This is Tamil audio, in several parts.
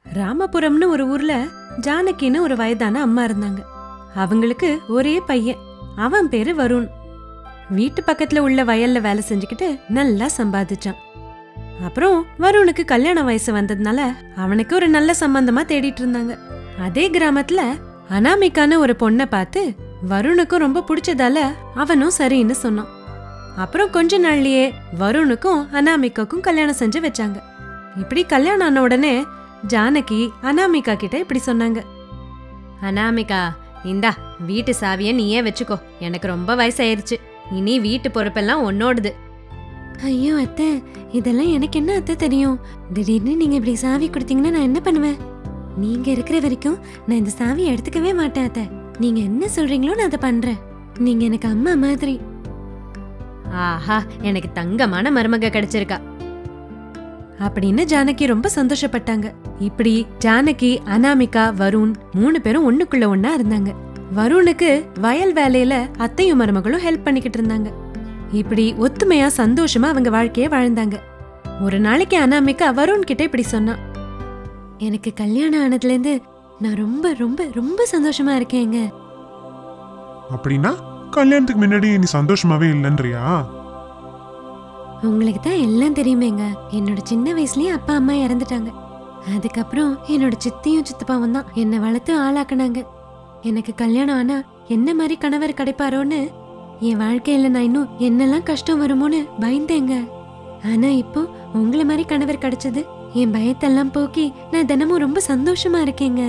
ராமபுரம்னு ஒரு ஊர்ல ஜானகின்னு ஒரு வயதான அம்மா இருந்தாங்க அவங்களுக்கு ஒரே பையன் அவன் பேரு வருண் வீட்டு பக்கத்துல உள்ள வயல்ல வேலை செஞ்சுக்கிட்டு நல்லா சம்பாதிச்சான் அப்புறம் வருணுக்கு கல்யாண வயசு வந்ததுனால அவனுக்கு ஒரு நல்ல சம்பந்தமா தேடிட்டு இருந்தாங்க அதே கிராமத்துல அனாமிகான்னு ஒரு பொண்ணை பார்த்து வருணுக்கும் ரொம்ப பிடிச்சதால அவனும் சரின்னு சொன்னான் அப்புறம் கொஞ்ச நாள்லயே வருணுக்கும் அனாமிகாக்கும் கல்யாணம் செஞ்சு வச்சாங்க இப்படி கல்யாணம் ஆன உடனே ஜானகி அனாமிகா கிட்ட இப்படி சொன்னாங்க அனாமிகா இந்தா வீட்டு சாவிய நீயே வச்சுக்கோ எனக்கு ரொம்ப வயசாயிருச்சு இனி வீட்டு பொறுப்பெல்லாம் உன்னோடுது ஐயோ அத்தை இதெல்லாம் எனக்கு என்ன அத்தை தெரியும் திடீர்னு நீங்க இப்படி சாவி கொடுத்தீங்கன்னா நான் என்ன பண்ணுவேன் நீங்க இருக்கிற வரைக்கும் நான் இந்த சாவியை எடுத்துக்கவே மாட்டேன் அத்தை நீங்க என்ன சொல்றீங்களோ நான் அதை பண்றேன் நீங்க எனக்கு அம்மா மாதிரி ஆஹா எனக்கு தங்கமான மருமக கிடைச்சிருக்கா அப்படின்னு ஜானகி ரொம்ப சந்தோஷப்பட்டாங்க இப்படி ஜானகி அனாமிகா வருண் மூணு பேரும் ஒண்ணுக்குள்ள ஒண்ணா இருந்தாங்க வருணுக்கு வயல் வேலையில அத்தையும் மருமகளும் ஹெல்ப் பண்ணிக்கிட்டு இருந்தாங்க இப்படி ஒத்துமையா சந்தோஷமா அவங்க வாழ்க்கைய வாழ்ந்தாங்க ஒரு நாளைக்கு அனாமிகா வருண் கிட்ட இப்படி சொன்னா எனக்கு கல்யாணம் ஆனதுல இருந்து நான் ரொம்ப ரொம்ப ரொம்ப சந்தோஷமா இருக்கேங்க அப்படின்னா கல்யாணத்துக்கு முன்னாடி நீ சந்தோஷமாவே இல்லைன்றியா உங்களுக்கு தான் எல்லாம் தெரியுமேங்க என்னோட சின்ன வயசுலயே அப்பா அம்மா இறந்துட்டாங்க அதுக்கப்புறம் என்னோட சித்தியும் சித்தப்பாவும் தான் என்னை வளர்த்து ஆளாக்குனாங்க எனக்கு கல்யாணம் ஆனா என்ன மாதிரி கணவர் கிடைப்பாரோன்னு என் வாழ்க்கையில நான் இன்னும் என்னெல்லாம் கஷ்டம் வருமோன்னு பயந்தேங்க ஆனா இப்போ உங்களை மாதிரி கணவர் கிடைச்சது என் பயத்தெல்லாம் போக்கி நான் தினமும் ரொம்ப சந்தோஷமா இருக்கேங்க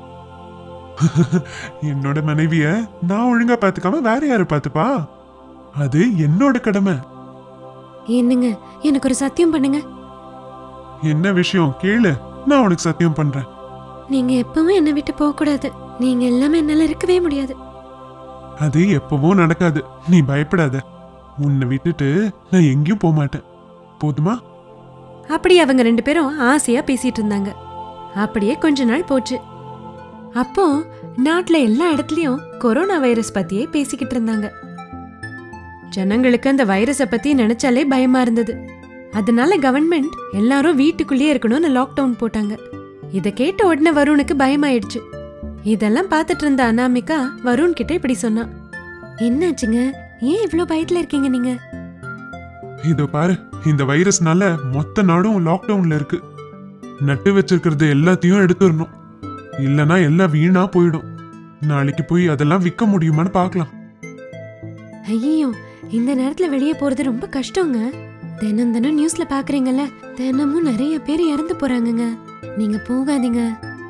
என்னோட மனைவிய நான் ஒழுங்கா பாத்துக்காம வேற யாரு பாத்துப்பா அது என்னோட கடமை என்னங்க எனக்கு ஒரு சத்தியம் பண்ணுங்க என்ன விஷயம் கேளு நான் உனக்கு சத்தியம் பண்றேன் நீங்க எப்பவும் என்னை விட்டு போக கூடாது நீங்க எல்லாமே என்னால இருக்கவே முடியாது அது எப்பவும் நடக்காது நீ பயப்படாத உன்னை விட்டுட்டு நான் எங்கேயும் போக மாட்டேன் போதுமா அப்படி அவங்க ரெண்டு பேரும் ஆசையா பேசிட்டு இருந்தாங்க அப்படியே கொஞ்ச நாள் போச்சு அப்போ நாட்டுல எல்லா இடத்துலயும் கொரோனா வைரஸ் பத்தியே பேசிக்கிட்டு இருந்தாங்க ஜனங்களுக்கு அந்த வைரஸ பத்தி நினைச்சாலே பயமா இருந்தது அதனால கவர்மெண்ட் எல்லாரும் வீட்டுக்குள்ளேயே இருக்கணும்னு லாக்டவுன் போட்டாங்க இத கேட்ட உடனே வருணுக்கு பயமாயிடுச்சு இதெல்லாம் பார்த்துட்டு இருந்த அனாமிகா வருண் கிட்ட இப்படி சொன்னா என்னாச்சுங்க ஏன் இவ்ளோ பயத்துல இருக்கீங்க நீங்க இதோ பாரு இந்த வைரஸ்னால மொத்த நாடும் லாக்டவுன்ல இருக்கு நட்டு வச்சிருக்கிறது எல்லாத்தையும் எடுத்துடணும் இல்லனா எல்லாம் வீணா போயிடும் நாளைக்கு போய் அதெல்லாம் விற்க முடியுமான்னு பார்க்கலாம் ஐயோ இந்த நேரத்துல வெளியே போறது ரொம்ப கஷ்டங்க தினம் தினம் நியூஸ்ல பாக்குறீங்கல்ல தினமும் நிறைய பேர் இறந்து போறாங்கங்க நீங்க போகாதீங்க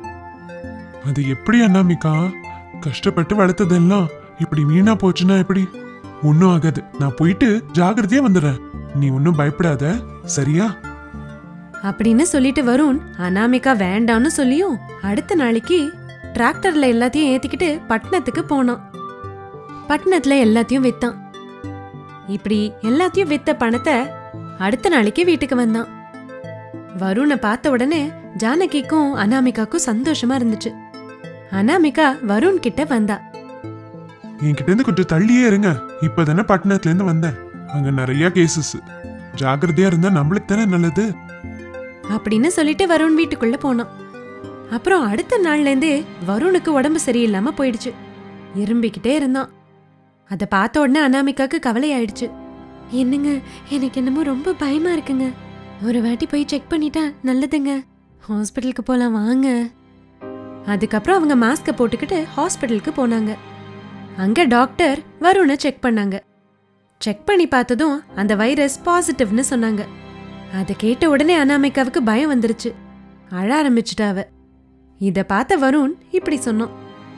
அது எப்படி அண்ணாமிக்கா கஷ்டப்பட்டு வளர்த்ததெல்லாம் இப்படி வீணா போச்சுன்னா எப்படி ஒன்னும் ஆகாது நான் போயிட்டு ஜாகிரதையா வந்துடுறேன் நீ ஒன்னும் பயப்படாத சரியா அப்படின்னு சொல்லிட்டு வருண் அனாமிகா வேண்டான்னு சொல்லியும் அடுத்த நாளைக்கு டிராக்டர்ல எல்லாத்தையும் ஏத்திக்கிட்டு பட்டணத்துக்கு போனான் பட்டணத்துல எல்லாத்தையும் வித்தான் இப்படி எல்லாத்தையும் வித்த பணத்தை அடுத்த நாளைக்கு வீட்டுக்கு வந்தான் வருணை பார்த்த உடனே ஜானகிக்கும் அனாமிகாக்கும் சந்தோஷமா இருந்துச்சு அனாமிகா வருண் கிட்ட வந்தா என்கிட்ட இருந்து கொஞ்சம் தள்ளியே இருங்க இப்பதானே பட்டணத்துல இருந்து வந்தேன் அங்க நிறைய கேசஸ் ஜாகிரதையா இருந்தா நம்மளுக்கு தானே நல்லது அப்படின்னு சொல்லிட்டு வருண் வீட்டுக்குள்ள போனான் அப்புறம் அடுத்த நாள்ல இருந்தே வருணுக்கு உடம்பு சரியில்லாம போயிடுச்சு இரும்பிக்கிட்டே இருந்தான் அத பார்த்த உடனே அனாமிகாக்கு கவலை ஆயிடுச்சு என்னங்க எனக்கு என்னமோ ரொம்ப பயமா இருக்குங்க ஒரு வாட்டி போய் செக் பண்ணிட்டா நல்லதுங்க ஹாஸ்பிட்டலுக்கு போலாம் வாங்க அதுக்கப்புறம் அவங்க மாஸ்க போட்டுக்கிட்டு ஹாஸ்பிட்டலுக்கு போனாங்க அங்க டாக்டர் வருணை செக் பண்ணாங்க செக் பண்ணி பார்த்ததும் அந்த வைரஸ் பாசிட்டிவ்னு சொன்னாங்க அதை கேட்ட உடனே அனாமிகாவுக்கு பயம் வந்துருச்சு அழ ஆரம்பிச்சிட்டா அவ இத பார்த்த வருண் இப்படி சொன்னான்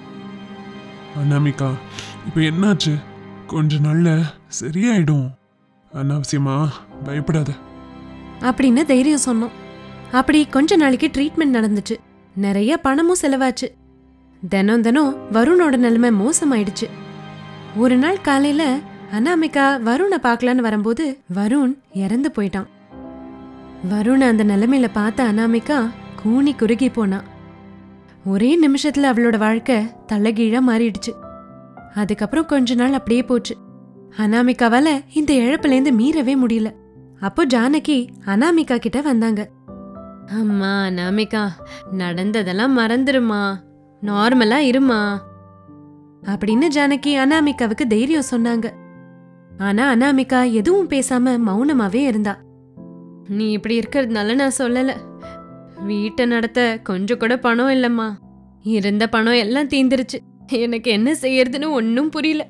அனாமிகா இப்போ என்னாச்சு கொஞ்ச நாள்ல சரியாயிடும் அனாவசியமா பயப்படாத அப்படின்னு தைரியம் சொன்னோம் அப்படி கொஞ்ச நாளைக்கு ட்ரீட்மெண்ட் நடந்துச்சு நிறைய பணமும் செலவாச்சு தினம் தினம் வருணோட நிலைமை மோசமாயிடுச்சு ஒரு நாள் காலையில அனாமிகா வருணை பார்க்கலான்னு வரும்போது வருண் இறந்து போயிட்டான் வருண் அந்த நிலைமையில பார்த்த அனாமிகா கூனி குறுகி போனா ஒரே நிமிஷத்துல அவளோட வாழ்க்கை தலைகீழா மாறிடுச்சு அதுக்கப்புறம் கொஞ்ச நாள் அப்படியே போச்சு அனாமிகாவால இந்த இழப்புலேருந்து மீறவே முடியல அப்போ ஜானகி அனாமிகா கிட்ட வந்தாங்க அம்மா அனாமிகா நடந்ததெல்லாம் மறந்துருமா நார்மலா இருமா அப்படின்னு ஜானகி அனாமிகாவுக்கு தைரியம் சொன்னாங்க ஆனா அனாமிகா எதுவும் பேசாம மௌனமாவே இருந்தா நீ இப்படி இருக்கிறதுனால நான் சொல்லல வீட்டை நடத்த கொஞ்சம் கூட பணம் இல்லம்மா இருந்த பணம் எல்லாம் தீந்துருச்சு எனக்கு என்ன செய்யறதுன்னு ஒன்னும் புரியல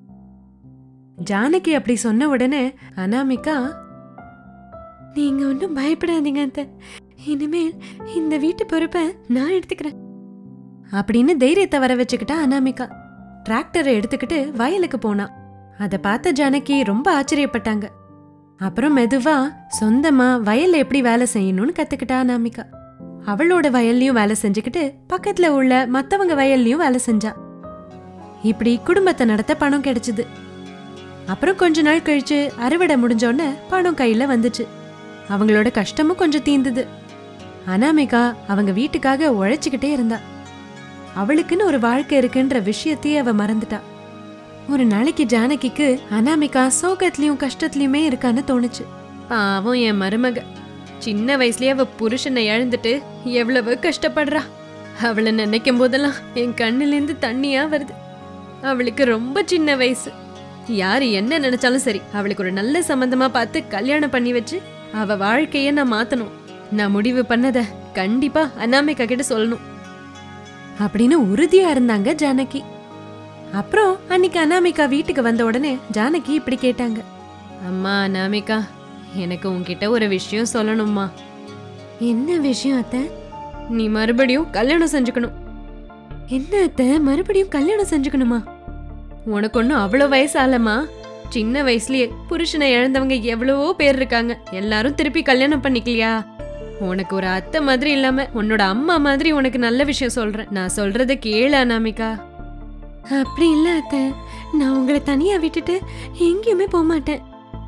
ஜானகி அப்படி சொன்ன உடனே அனாமிகா நீங்க ஒன்றும் பயப்படாதீங்க அத்தை இனிமேல் இந்த வீட்டு பொறுப்பை நான் எடுத்துக்கிறேன் அப்படின்னு தைரியத்தை வர வச்சுக்கிட்டா அனாமிகா டிராக்டரை எடுத்துக்கிட்டு வயலுக்கு போனா அதை பார்த்த ஜானகி ரொம்ப ஆச்சரியப்பட்டாங்க அப்புறம் மெதுவா சொந்தமா வயல்ல எப்படி வேலை செய்யணும்னு கத்துக்கிட்டா அனாமிகா அவளோட வயல்லையும் வேலை செஞ்சுக்கிட்டு பக்கத்துல உள்ள மத்தவங்க வயல்லையும் வேலை செஞ்சா இப்படி குடும்பத்தை நடத்த பணம் கிடைச்சது அப்புறம் கொஞ்ச நாள் கழிச்சு அறுவடை முடிஞ்சோடனே பணம் கையில வந்துச்சு அவங்களோட கஷ்டமும் கொஞ்சம் தீந்துது அனாமிகா அவங்க வீட்டுக்காக உழைச்சுக்கிட்டே இருந்தா அவளுக்குன்னு ஒரு வாழ்க்கை இருக்குன்ற விஷயத்தையே அவ மறந்துட்டா ஒரு நாளைக்கு ஜானகிக்கு அனாமிகா சோகத்திலயும் கஷ்டத்துலயுமே இருக்கான்னு தோணுச்சு பாவம் என் மருமக சின்ன வயசுலயே அவ புருஷனை இழந்துட்டு எவ்வளவு கஷ்டப்படுறா அவளை நினைக்கும் போதெல்லாம் என் கண்ணுலேருந்து தண்ணியா வருது அவளுக்கு ரொம்ப சின்ன வயசு யாரு என்ன நினைச்சாலும் சரி அவளுக்கு ஒரு நல்ல சம்பந்தமா பார்த்து கல்யாணம் பண்ணி வச்சு அவ வாழ்க்கைய நான் மாத்தணும் நான் முடிவு பண்ணத கண்டிப்பா அனாமிகா கிட்ட சொல்லணும் அப்படின்னு உறுதியா இருந்தாங்க ஜானகி அப்புறம் அன்னைக்கு அனாமிகா வீட்டுக்கு வந்த உடனே ஜானகி இப்படி கேட்டாங்க அம்மா அனாமிகா எனக்கு உன்கிட்ட ஒரு விஷயம் சொல்லணும்மா என்ன விஷயம் அத்தை நீ மறுபடியும் கல்யாணம் செஞ்சுக்கணும் என்ன அத்தை மறுபடியும் கல்யாணம் செஞ்சுக்கணுமா உனக்கு ஒன்றும் அவ்வளோ வயசு ஆலமா சின்ன வயசுலயே புருஷனை இழந்தவங்க எவ்வளவோ பேர் இருக்காங்க எல்லாரும் திருப்பி கல்யாணம் பண்ணிக்கலையா உனக்கு ஒரு அத்தை மாதிரி இல்லாம உன்னோட அம்மா மாதிரி உனக்கு நல்ல விஷயம் சொல்றேன் நான் சொல்றத கேளு அனாமிகா அப்படி இல்ல அத்தை நான் உங்களை தனியா விட்டுட்டு எங்கேயுமே போக மாட்டேன்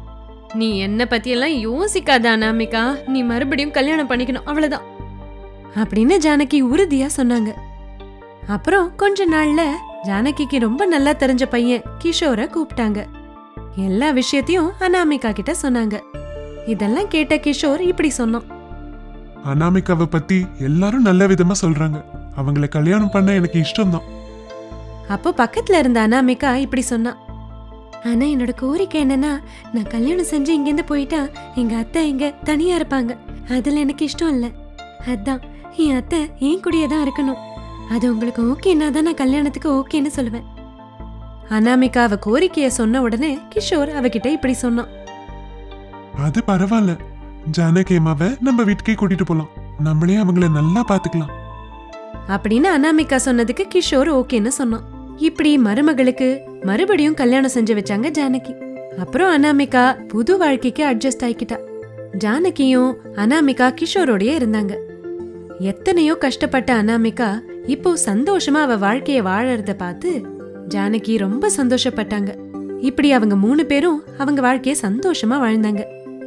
நீ என்ன பத்தி எல்லாம் யோசிக்காத அனாமிகா நீ மறுபடியும் கல்யாணம் பண்ணிக்கணும் அவ்வளவுதான் அப்படின்னு ஜானகி உறுதியா சொன்னாங்க அப்புறம் கொஞ்ச நாள்ல ஜானகிக்கு ரொம்ப நல்லா தெரிஞ்ச பையன் கிஷோரை கூப்பிட்டாங்க எல்லா விஷயத்தையும் அனாமிகா கிட்ட சொன்னாங்க இதெல்லாம் கேட்ட கிஷோர் இப்படி சொன்னான் அனாமிகாவை பத்தி எல்லாரும் நல்ல விதமா சொல்றாங்க அவங்கள கல்யாணம் பண்ண எனக்கு இஷ்டம்தான் அப்போ பக்கத்துல இருந்த அனாமிகா இப்படி சொன்னா ஆனா என்னோட கோரிக்கை என்னன்னா நான் கல்யாணம் செஞ்சு இங்கேருந்து போயிட்டா எங்க அத்தை இங்க தனியா இருப்பாங்க அதுல எனக்கு இஷ்டம் இல்ல அதான் என் அத்தை என் கூடயே தான் இருக்கணும் அது உங்களுக்கு ஓகேன்னா தான் நான் கல்யாணத்துக்கு ஓகேன்னு சொல்லுவேன் அனாமிகா அவ கோரிக்கைய சொன்ன உடனே கிஷோர் அவகிட்ட இப்படி சொன்னான் அது பரவாயில்ல ஜானகி அம்மாவை நம்ம வீட்டுக்கே கூட்டிட்டு போலாம் நம்மளே அவங்கள நல்லா பாத்துக்கலாம் அப்படின்னு அனாமிகா சொன்னதுக்கு கிஷோர் ஓகேன்னு சொன்னான் இப்படி மருமகளுக்கு மறுபடியும் கல்யாணம் செஞ்சு வச்சாங்க ஜானகி அப்புறம் அனாமிகா புது வாழ்க்கைக்கு அட்ஜஸ்ட் ஆயிக்கிட்டா ஜானகியும் அனாமிகா கிஷோரோடயே இருந்தாங்க எத்தனையோ கஷ்டப்பட்ட அனாமிகா இப்போ சந்தோஷமா அவ வாழ்க்கைய வாழறத பார்த்து ஜானகி ரொம்ப சந்தோஷப்பட்டாங்க இப்படி அவங்க மூணு பேரும் அவங்க வாழ்க்கைய சந்தோஷமா வாழ்ந்தாங்க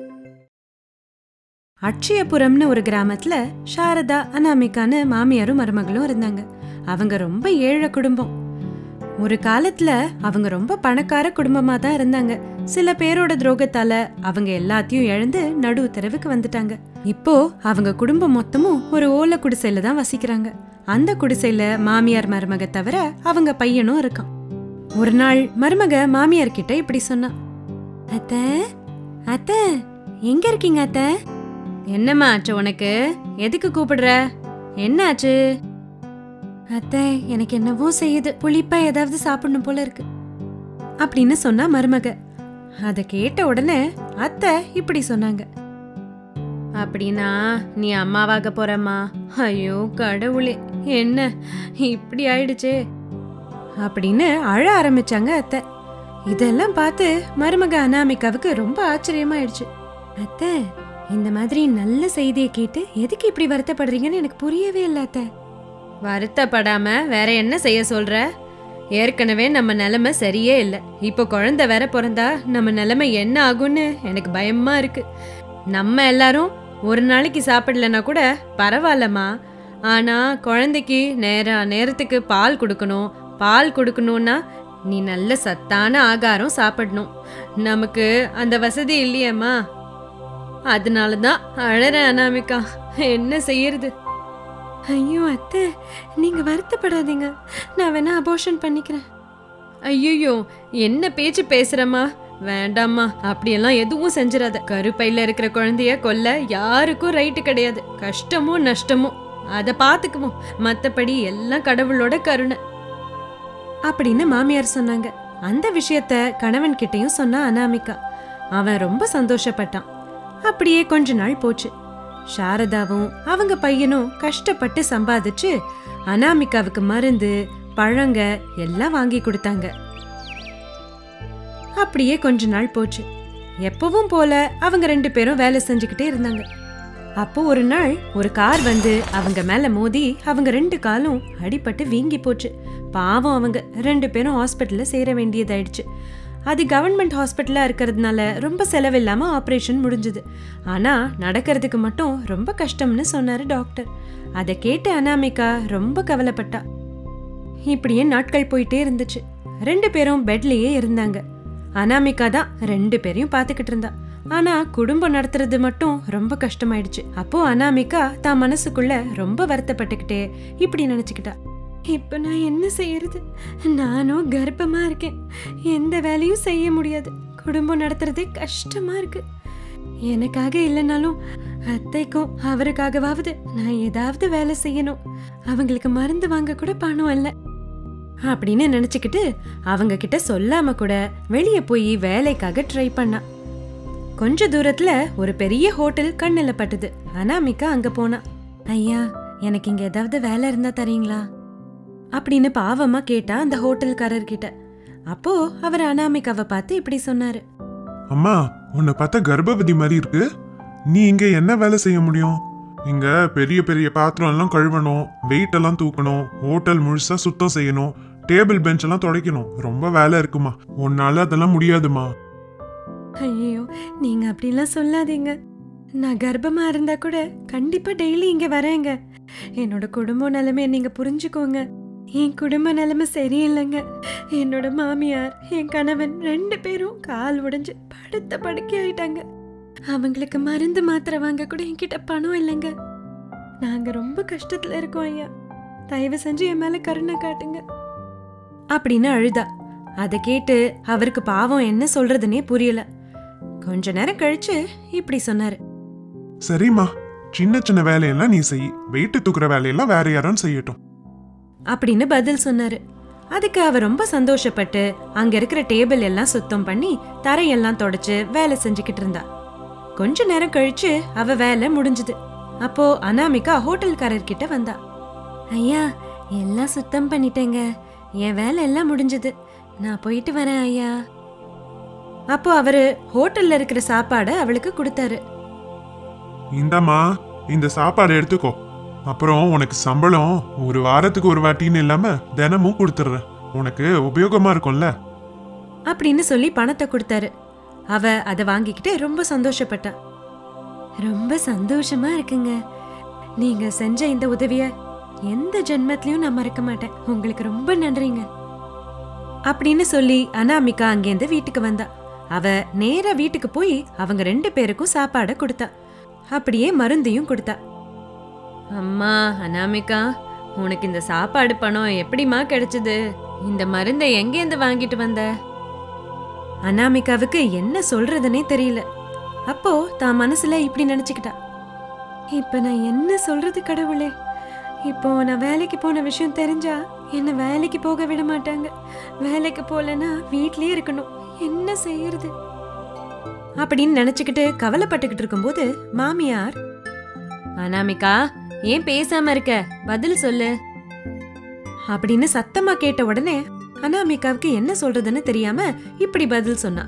அட்சயபுரம்னு ஒரு கிராமத்துல சாரதா அனாமிகான்னு மாமியாரும் மருமகளும் இருந்தாங்க அவங்க ரொம்ப ஏழை குடும்பம் ஒரு காலத்துல அவங்க ரொம்ப பணக்கார குடும்பமா தான் இருந்தாங்க சில பேரோட துரோகத்தால அவங்க எல்லாத்தையும் இழந்து நடு தெருவுக்கு வந்துட்டாங்க இப்போ அவங்க குடும்பம் மொத்தமும் ஒரு ஓலை குடிசையில தான் வசிக்கிறாங்க அந்த குடிசையில மாமியார் மருமக தவிர அவங்க பையனும் இருக்கான் ஒரு நாள் மருமக மாமியார் கிட்ட இப்படி சொன்னா அத்த அத்த எங்க இருக்கீங்க அத்த என்னம்மா ஆச்சு உனக்கு எதுக்கு கூப்பிடுற என்ன ஆச்சு அத்தை எனக்கு என்னவோ செய்யுது புளிப்பா ஏதாவது சாப்பிடணும் போல இருக்கு அப்படின்னு சொன்னா மருமக அத கேட்ட உடனே அத்தை இப்படி சொன்னாங்க அப்படின்னா நீ அம்மாவாக போறம்மா ஐயோ கடவுளே என்ன இப்படி ஆயிடுச்சே அப்படின்னு அழ ஆரம்பிச்சாங்க அத்தை இதெல்லாம் பார்த்து மருமக அனாமிகாவுக்கு ரொம்ப ஆச்சரியமாயிடுச்சு அத்தை இந்த மாதிரி நல்ல செய்தியை கேட்டு எதுக்கு இப்படி வருத்தப்படுறீங்கன்னு எனக்கு புரியவே இல்லை அத்தை வருத்தப்படாம வேற என்ன செய்ய சொல்ற ஏற்கனவே நம்ம நிலைமை சரியே இல்லை இப்போ குழந்தை வேற பிறந்தா நம்ம நிலைமை என்ன ஆகும்னு எனக்கு பயமா இருக்கு நம்ம எல்லாரும் ஒரு நாளைக்கு சாப்பிடலனா கூட பரவாயில்லம்மா ஆனா குழந்தைக்கு நேரா நேரத்துக்கு பால் கொடுக்கணும் பால் கொடுக்கணும்னா நீ நல்ல சத்தான ஆகாரம் சாப்பிடணும் நமக்கு அந்த வசதி இல்லையேம்மா அதனால தான் அழறேன் அனாமிகா என்ன செய்யறது ஐயோ அத்தை நீங்க வருத்தப்படாதீங்க நான் வேணா அபோஷன் பண்ணிக்கிறேன் ஐயோ என்ன பேச்சு பேசுறமா வேண்டாம்மா அப்படியெல்லாம் எதுவும் செஞ்சிடாத கருப்பையில இருக்கிற குழந்தைய கொல்ல யாருக்கும் ரைட்டு கிடையாது கஷ்டமோ நஷ்டமோ அதை பார்த்துக்குவோம் மத்தபடி எல்லாம் கடவுளோட கருணை அப்படின்னு மாமியார் சொன்னாங்க அந்த விஷயத்த கணவன் கிட்டயும் சொன்னா அனாமிகா அவன் ரொம்ப சந்தோஷப்பட்டான் அப்படியே கொஞ்ச நாள் போச்சு சாரதாவும் அவங்க பையனும் கஷ்டப்பட்டு சம்பாதிச்சு அனாமிகாவுக்கு மருந்து பழங்க எல்லாம் வாங்கி கொடுத்தாங்க அப்படியே கொஞ்ச நாள் போச்சு எப்பவும் போல அவங்க ரெண்டு பேரும் வேலை செஞ்சுக்கிட்டே இருந்தாங்க அப்போ ஒரு நாள் ஒரு கார் வந்து அவங்க மேல மோதி அவங்க ரெண்டு காலும் அடிபட்டு வீங்கி போச்சு பாவம் அவங்க ரெண்டு பேரும் ஹாஸ்பிட்டல்ல சேர வேண்டியதாயிடுச்சு அது கவர்மெண்ட் ஹாஸ்பிட்டலா இருக்கிறதுனால ரொம்ப செலவில்லாம ஆபரேஷன் முடிஞ்சது ஆனா நடக்கிறதுக்கு மட்டும் ரொம்ப கஷ்டம்னு சொன்னாரு டாக்டர் அதை கேட்டு அனாமிகா ரொம்ப கவலைப்பட்டா இப்படியே நாட்கள் போயிட்டே இருந்துச்சு ரெண்டு பேரும் பெட்லயே இருந்தாங்க அனாமிகா தான் ரெண்டு பேரையும் பார்த்துக்கிட்டு இருந்தா ஆனா குடும்பம் நடத்துறது மட்டும் ரொம்ப கஷ்டமாயிடுச்சு அப்போ அனாமிகா தான் மனசுக்குள்ள ரொம்ப வருத்தப்பட்டுக்கிட்டே இப்படி நினைச்சுக்கிட்டா இப்ப நான் என்ன செய்யறது நானும் கர்ப்பமா இருக்கேன் எந்த வேலையும் செய்ய முடியாது குடும்பம் நடத்துறதே கஷ்டமா இருக்கு எனக்காக இல்லைனாலும் அத்தைக்கும் அவருக்காகவாவது நான் ஏதாவது வேலை செய்யணும் அவங்களுக்கு மருந்து வாங்க கூட பணம் இல்லை அப்படின்னு நினைச்சுக்கிட்டு அவங்க கிட்ட சொல்லாம கூட வெளியே போய் வேலைக்காக ட்ரை பண்ணா கொஞ்ச தூரத்துல ஒரு பெரிய ஹோட்டல் கண்ணுல பட்டுது அனாமிகா அங்க போனா ஐயா எனக்கு இங்க ஏதாவது வேலை இருந்தா தரீங்களா அப்படின்னு பாவமா கேட்டா அந்த ஹோட்டல்காரர் கிட்ட அப்போ அவர் அனாமிகாவை பார்த்து இப்படி சொன்னாரு அம்மா உன்னை பார்த்தா கர்ப்பவதி மாதிரி இருக்கு நீ இங்க என்ன வேலை செய்ய முடியும் இங்க பெரிய பெரிய பாத்திரம் எல்லாம் கழுவணும் வெயிட் எல்லாம் தூக்கணும் ஹோட்டல் முழுசா சுத்தம் செய்யணும் டேபிள் பெஞ்ச் எல்லாம் துடைக்கணும் ரொம்ப வேலை இருக்குமா உன்னால அதெல்லாம் முடியாதுமா ஐயோ நீங்க அப்படிலாம் சொல்லாதீங்க நான் கர்ப்பமா இருந்தா கூட கண்டிப்பா டெய்லி இங்க வரேங்க என்னோட குடும்ப நிலைமையை நீங்க புரிஞ்சுக்கோங்க என் குடும்ப நிலைமை சரியில்லைங்க என்னோட மாமியார் என் கணவன் ரெண்டு பேரும் கால் உடைஞ்சு படுத்த படுக்கை ஆயிட்டாங்க அவங்களுக்கு மருந்து மாத்திரை வாங்க கூட என்கிட்ட பணம் இல்லைங்க நாங்க ரொம்ப கஷ்டத்துல இருக்கோம் ஐயா தயவு செஞ்சு என் மேல கருணை காட்டுங்க அப்படின்னு அழுதா அதை கேட்டு அவருக்கு பாவம் என்ன சொல்றதுனே புரியல கொஞ்ச நேரம் கழிச்சு இப்படி சொன்னாரு சரிம்மா சின்ன சின்ன வேலையெல்லாம் நீ செய் வெயிட் தூக்குற வேலையெல்லாம் வேற யாரும் செய்யட்டும் அப்படின்னு பதில் சொன்னாரு அதுக்கு அவ ரொம்ப சந்தோஷப்பட்டு அங்க இருக்கிற டேபிள் எல்லாம் சுத்தம் பண்ணி தரையெல்லாம் தொடச்சு வேலை செஞ்சுக்கிட்டு இருந்தா கொஞ்ச நேரம் கழிச்சு அவ வேலை முடிஞ்சது அப்போ அனாமிகா ஹோட்டல்காரர் கிட்ட வந்தா ஐயா எல்லாம் சுத்தம் பண்ணிட்டேங்க என் வேலை எல்லாம் முடிஞ்சது நான் போயிட்டு வரேன் ஐயா அப்போ அவரு ஹோட்டல்ல இருக்கிற சாப்பாடை அவளுக்கு கொடுத்தாரு இந்தாம்மா இந்த சாப்பாடு எடுத்துக்கோ அப்புறம் உனக்கு சம்பளம் ஒரு வாரத்துக்கு ஒரு வாட்டின்னு இல்லாம தினமும் கொடுத்துட்றேன் உனக்கு உபயோகமா இருக்கும்ல அப்படின்னு சொல்லி பணத்தை கொடுத்தாரு அவ அதை வாங்கிக்கிட்டு ரொம்ப சந்தோஷப்பட்டா ரொம்ப சந்தோஷமா இருக்குங்க நீங்க செஞ்ச இந்த உதவிய எந்த ஜென்மத்திலயும் நான் மறக்க மாட்டேன் உங்களுக்கு ரொம்ப நன்றிங்க அப்படின்னு சொல்லி அனாமிகா அங்கேருந்து வீட்டுக்கு வந்தா அவ நேரா வீட்டுக்கு போய் அவங்க ரெண்டு பேருக்கும் சாப்பாடை கொடுத்தா அப்படியே மருந்தையும் கொடுத்தா அம்மா அனாமிகா உனக்கு இந்த சாப்பாடு பணம் எப்படிம்மா கிடைச்சது இந்த மருந்தை எங்கேருந்து வாங்கிட்டு வந்த அனாமிகாவுக்கு என்ன சொல்றதுனே தெரியல அப்போ தான் மனசுல இப்படி நினைச்சுக்கிட்டா இப்ப நான் என்ன சொல்றது கடவுளே இப்போ நான் வேலைக்கு போன விஷயம் தெரிஞ்சா என்ன வேலைக்கு போக விட மாட்டாங்க வேலைக்கு போலனா வீட்லயே இருக்கணும் என்ன செய்யறது அப்படின்னு நினைச்சுக்கிட்டு கவலைப்பட்டுக்கிட்டு இருக்கும்போது மாமியார் அனாமிகா ஏன் பேசாம இருக்க பதில் சொல்லு அப்படின்னு சத்தமா கேட்ட உடனே அனாமிகாவுக்கு என்ன சொல்றதுன்னு தெரியாம இப்படி பதில் சொன்னா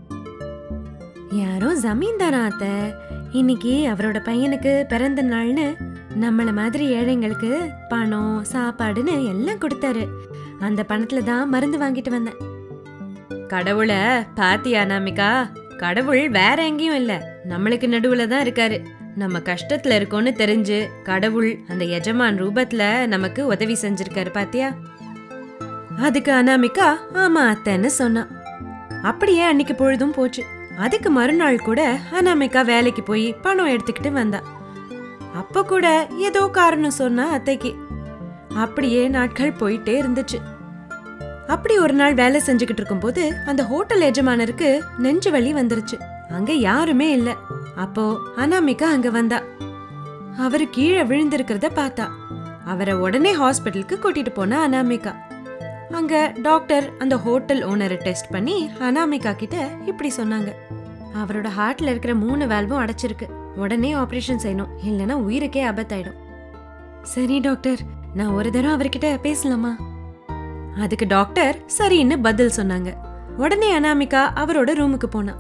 யாரோ ஜமீன்தாரா அத்த இன்னைக்கு அவரோட பையனுக்கு பிறந்த நாள்னு நம்மள மாதிரி ஏழைங்களுக்கு பணம் சாப்பாடுன்னு எல்லாம் கொடுத்தாரு அந்த பணத்துல தான் மருந்து வாங்கிட்டு வந்தேன் கடவுள பாத்தியா அனாமிகா கடவுள் வேற எங்கேயும் இல்ல நம்மளுக்கு நடுவுல தான் இருக்காரு நம்ம கஷ்டத்துல இருக்கோம்னு தெரிஞ்சு கடவுள் அந்த எஜமான் ரூபத்துல நமக்கு உதவி செஞ்சிருக்காரு பாத்தியா அதுக்கு அனாமிகா ஆமா அத்தைன்னு சொன்னா அப்படியே அன்னைக்கு பொழுதும் போச்சு அதுக்கு மறுநாள் கூட அனாமிகா வேலைக்கு போய் பணம் எடுத்துக்கிட்டு வந்தா அப்ப கூட ஏதோ காரணம் சொன்னா அத்தைக்கு அப்படியே நாட்கள் போயிட்டே இருந்துச்சு அப்படி ஒரு நாள் வேலை செஞ்சுக்கிட்டு இருக்கும்போது அந்த ஹோட்டல் எஜமானருக்கு நெஞ்சு வலி வந்துருச்சு அங்க யாருமே இல்ல அப்போ அனாமிகா அங்க வந்தா அவரு கீழே விழுந்திருக்கிறத பார்த்தா அவரை உடனே ஹாஸ்பிட்டலுக்கு கூட்டிட்டு போனா அனாமிகா அங்க டாக்டர் அந்த ஹோட்டல் ஓனரை டெஸ்ட் பண்ணி அனாமிகா கிட்ட இப்படி சொன்னாங்க அவரோட ஹார்ட்ல இருக்கிற மூணு வேல்வும் அடைச்சிருக்கு உடனே ஆபரேஷன் செய்யணும் இல்லைன்னா உயிருக்கே ஆபத்தாயிடும் சரி டாக்டர் நான் ஒரு தடவை அவர்கிட்ட பேசலாமா அதுக்கு டாக்டர் சரின்னு பதில் சொன்னாங்க உடனே அனாமிகா அவரோட ரூமுக்கு போனா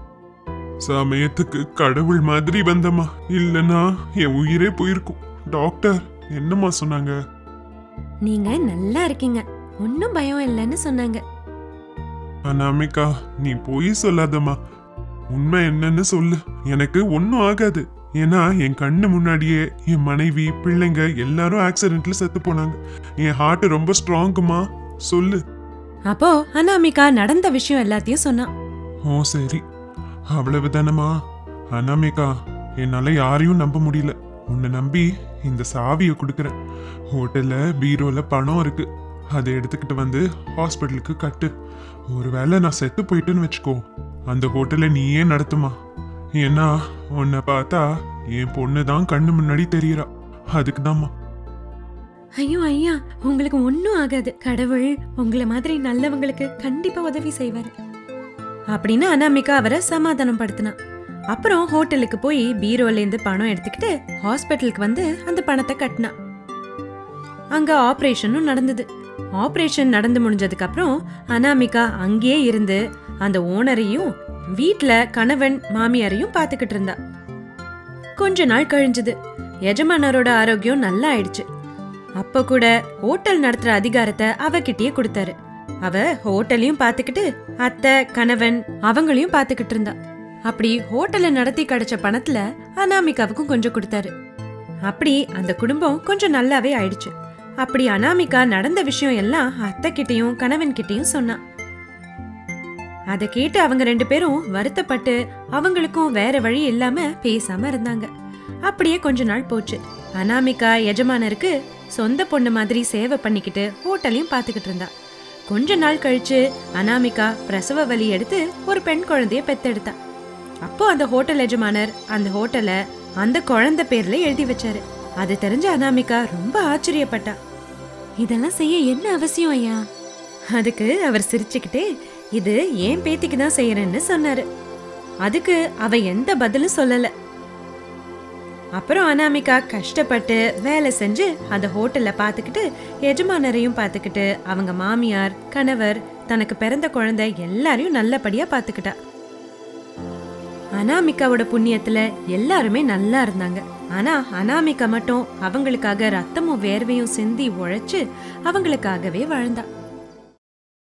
சமயத்துக்கு கடவுள் மாதிரி வந்தம்மா இல்லனா என் உயிரே போயிருக்கும் டாக்டர் என்னம்மா சொன்னாங்க நீங்க நல்லா இருக்கீங்க ஒன்னும் பயம் இல்லைன்னு சொன்னாங்க அனாமிகா நீ போய் சொல்லாதம்மா உண்மை என்னன்னு சொல்லு எனக்கு ஒன்றும் ஆகாது ஏன்னா என் கண்ணு முன்னாடியே என் மனைவி பிள்ளைங்க எல்லாரும் ஆக்சிடென்ட்ல செத்து போனாங்க என் ஹார்ட் ரொம்ப ஸ்ட்ராங்குமா சொல்லு அப்போ அனாமிகா நடந்த விஷயம் எல்லாத்தையும் சொன்னா ஓ சரி அவ்வளவு தானம்மா அனாமிகா என்னால யாரையும் நம்ப முடியல உன்னை நம்பி இந்த சாவியை கொடுக்குறேன் ஹோட்டல்ல பீரோல பணம் இருக்கு அதை எடுத்துக்கிட்டு வந்து ஹாஸ்பிட்டலுக்கு கட்டு ஒருவேளை நான் செத்து போயிட்டேன்னு வச்சுக்கோ அந்த ஹோட்டலை நீயே நடத்துமா ஏன்னா உன்னை பார்த்தா என் பொண்ணு தான் கண்ணு முன்னாடி தெரியறா அதுக்கு தான்மா ஐயோ ஐயா உங்களுக்கு ஒன்னும் ஆகாது கடவுள் உங்களை மாதிரி நல்லவங்களுக்கு கண்டிப்பா உதவி செய்வாரு அப்படின்னு அனாமிகா அவரை சமாதானம் படுத்தினா அப்புறம் ஹோட்டலுக்கு போய் பீரோல இருந்து பணம் எடுத்துக்கிட்டு ஹாஸ்பிட்டலுக்கு வந்து அந்த பணத்தை கட்டினா அங்க ஆபரேஷனும் நடந்தது ஆபரேஷன் நடந்து முடிஞ்சதுக்கு அப்புறம் அனாமிகா அங்கேயே இருந்து அந்த ஓனரையும் வீட்ல கணவன் மாமியாரையும் பாத்துக்கிட்டு இருந்தா கொஞ்ச நாள் கழிஞ்சது எஜமானரோட ஆரோக்கியம் நல்லா ஆயிடுச்சு அப்ப கூட ஹோட்டல் நடத்துற அதிகாரத்தை அவகிட்டயே கொடுத்தாரு அவ ஹோட்டலையும் பாத்துக்கிட்டு அத்தை கணவன் அவங்களையும் பாத்துக்கிட்டு இருந்தா அப்படி ஹோட்டலை நடத்தி கிடைச்ச பணத்துல அனாமிகாவுக்கும் கொஞ்சம் கொடுத்தாரு அப்படி அந்த குடும்பம் கொஞ்சம் நல்லாவே ஆயிடுச்சு அப்படி அனாமிகா நடந்த விஷயம் எல்லாம் அத்தை கிட்டயும் கணவன் கிட்டயும் சொன்னா அதை கேட்டு அவங்க ரெண்டு பேரும் வருத்தப்பட்டு அவங்களுக்கும் வேற வழி இல்லாம பேசாம இருந்தாங்க அப்படியே கொஞ்ச நாள் போச்சு அனாமிகா எஜமானருக்கு சொந்த பொண்ணு மாதிரி சேவை பண்ணிக்கிட்டு ஹோட்டலையும் பார்த்துக்கிட்டு இருந்தா கொஞ்ச நாள் கழிச்சு அனாமிகா பிரசவ வலி எடுத்து ஒரு பெண் குழந்தைய பெத்தெடுத்தா அப்போ அந்த ஹோட்டல் எஜமானர் அந்த ஹோட்டலை அந்த குழந்தை பேர்ல எழுதி வச்சாரு அது தெரிஞ்ச அனாமிகா ரொம்ப ஆச்சரியப்பட்டா இதெல்லாம் செய்ய என்ன அவசியம் ஐயா அதுக்கு அவர் சிரிச்சுக்கிட்டே இது ஏன் பேத்திக்கு தான் செய்யறேன்னு சொன்னாரு அதுக்கு அவ எந்த பதிலும் சொல்லல அப்புறம் அனாமிகா கஷ்டப்பட்டு வேலை செஞ்சு அந்த ஹோட்டல்ல பாத்துக்கிட்டு எஜமானரையும் பாத்துக்கிட்டு அவங்க மாமியார் கணவர் தனக்கு பிறந்த குழந்தை எல்லாரையும் நல்லபடியா பாத்துக்கிட்டா அனாமிகாவோட புண்ணியத்துல எல்லாருமே நல்லா இருந்தாங்க ஆனா அனாமிகா மட்டும் அவங்களுக்காக ரத்தமும் வேர்வையும் சிந்தி உழைச்சு அவங்களுக்காகவே வாழ்ந்தா